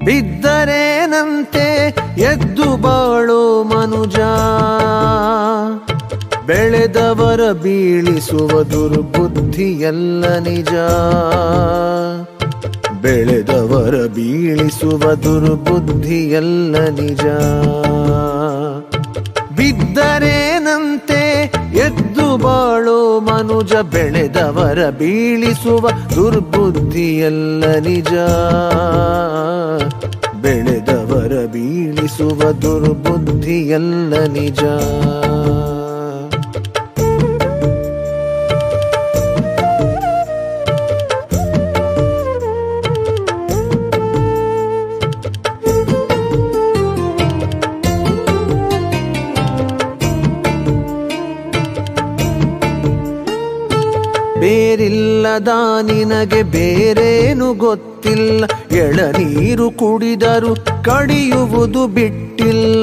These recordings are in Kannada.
ಬಿದ್ದರೇನಂತೆ ಎದ್ದು ಬಾಳೋ ಮನುಜ ಬೆಳೆದವರ ಬೀಳಿಸುವ ದುರ್ಬುದ್ಧಿಯಲ್ಲ ನಿಜ ಬೆಳೆದವರ ಬೀಳಿಸುವ ದುರ್ಬುದ್ಧಿಯಲ್ಲ ನಿಜ ಬಿದ್ದರೇನಂತೆ ಎದ್ದು ಬಾಳೋ ಮನುಜ ಬೆಳೆದವರ ಬೀಳಿಸುವ ದುರ್ಬುದ್ಧಿಯಲ್ಲ ನಿಜ ಬೆಳೆದವರ ಬೀಳಿಸುವ ದುರ್ಬುದ್ಧಿಯಲ್ಲ ನಿಜ ಬೇರಿಲ್ಲದ ನಿನಗೆ ಬೇರೇನು ಗೊತ್ತಿಲ್ಲ ಎಳನೀರು ಕುಡಿದರು ಕಡಿಯುವುದು ಬಿಟ್ಟಿಲ್ಲ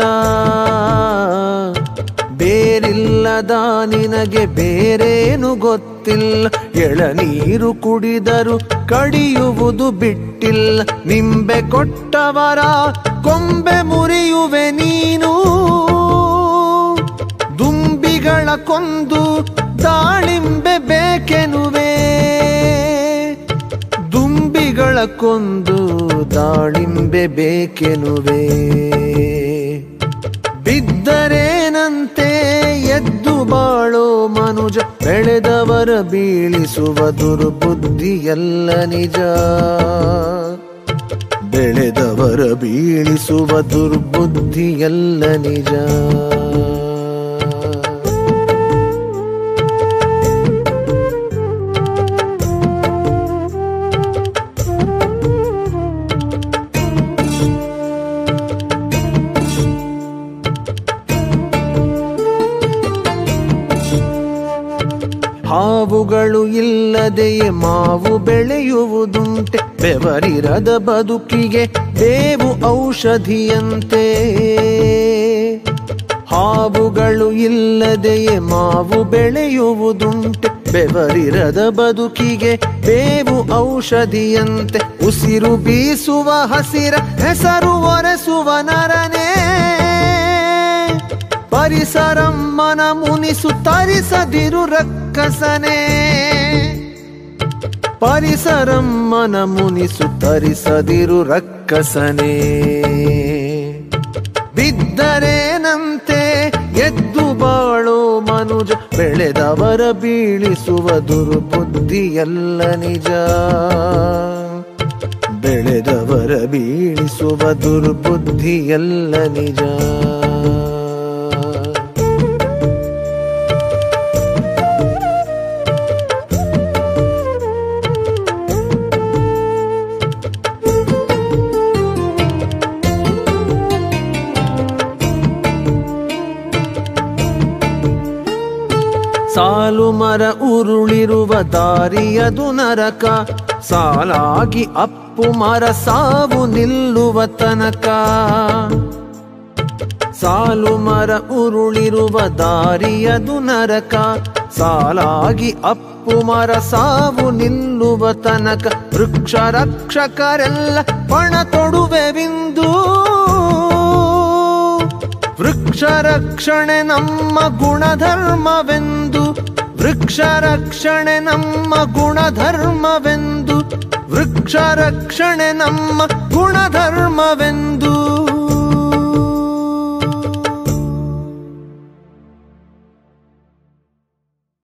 ಬೇರಿಲ್ಲದ ನಿನಗೆ ಬೇರೇನು ಗೊತ್ತಿಲ್ಲ ಎಳನೀರು ಕುಡಿದರು ಕಡಿಯುವುದು ಬಿಟ್ಟಿಲ್ಲ ನಿಂಬೆ ಕೊಟ್ಟವರ ಕೊಂಬೆ ಮುರಿಯುವೆ ನೀನು ದುಂಬಿಗಳ ಕೊಂದು ದಾಳಿಂಬೆ ಬೇಕೆನುವೆ ದುಂಬಿಗಳ ಕೊಂದು ದಾಳಿಂಬೆ ಬೇಕೆನುವೆ ಬಿದ್ದರೇನಂತೆ ಎದ್ದು ಬಾಳೋ ಮನುಜ ಬೆಳೆದವರ ಬೀಳಿಸುವ ದುರ್ಬುದ್ಧಿಯಲ್ಲ ನಿಜ ಬೆಳೆದವರ ಬೀಳಿಸುವ ದುರ್ಬುದ್ಧಿಯಲ್ಲ ನಿಜ ಹಾವುಗಳು ಇಲ್ಲದೆಯೇ ಮಾವು ಬೆಳೆಯುವುದುಂಟೆ ಬೆವರಿರದ ಬದುಕಿಗೆ ಬೇವು ಔಷಧಿಯಂತೆ ಹಾವುಗಳು ಇಲ್ಲದೆಯೇ ಮಾವು ಬೆಳೆಯುವುದುಂಟೆ ಬೆವರಿರದ ಬದುಕಿಗೆ ಬೇವು ಔಷಧಿಯಂತೆ ಉಸಿರು ಬೀಸುವ ಹಸಿರ ಹೆಸರು ಒರೆಸುವ ನರನೇ ಪರಿಸರಮ್ಮನ ಮುನಿಸು ತರಿಸದಿರು ರಕ್ಕಸನೆ ಪರಿಸರಮ್ಮನ ಮುನಿಸು ತರಿಸದಿರು ರಕ್ಕಸನೆ ಬಿದ್ದರೇನಂತೆ ಎದ್ದು ಬಾಳೋ ಮನುಜ ಬೆಳೆದವರ ಬೀಳಿಸುವ ದುರ್ಬುದ್ಧಿಯಲ್ಲ ನಿಜ ಬೆಳೆದವರ ಬೀಳಿಸುವ ದುರ್ಬುದ್ಧಿಯಲ್ಲ ನಿಜ ಸಾಲು ಮರ ಉರುಳಿರುವ ದಾರಿಯದು ನರಕ ಸಾಲಾಗಿ ಅಪ್ಪು ಮರ ಸಾವು ನಿಲ್ಲುವ ತನಕ ಸಾಲು ಮರ ಉರುಳಿರುವ ದಾರಿಯದು ನರಕ ಸಾಲಾಗಿ ಅಪ್ಪು ಮರ ಸಾವು ನಿಲ್ಲುವ ತನಕ ವೃಕ್ಷ ರಕ್ಷಕರೆಲ್ಲ ಪಣ ತೊಡುವೆವಿಂದು ವೃಕ್ಷ ರಕ್ಷಣೆ ನಮ್ಮ ಗುಣಧರ್ಮವೆಂದು ವೃಕ್ಷ ರಕ್ಷಣೆ ನಮ್ಮ ಗುಣಧರ್ಮವೆಂದು ವೃಕ್ಷ ರಕ್ಷಣೆ ನಮ್ಮ ಗುಣಧರ್ಮವೆಂದು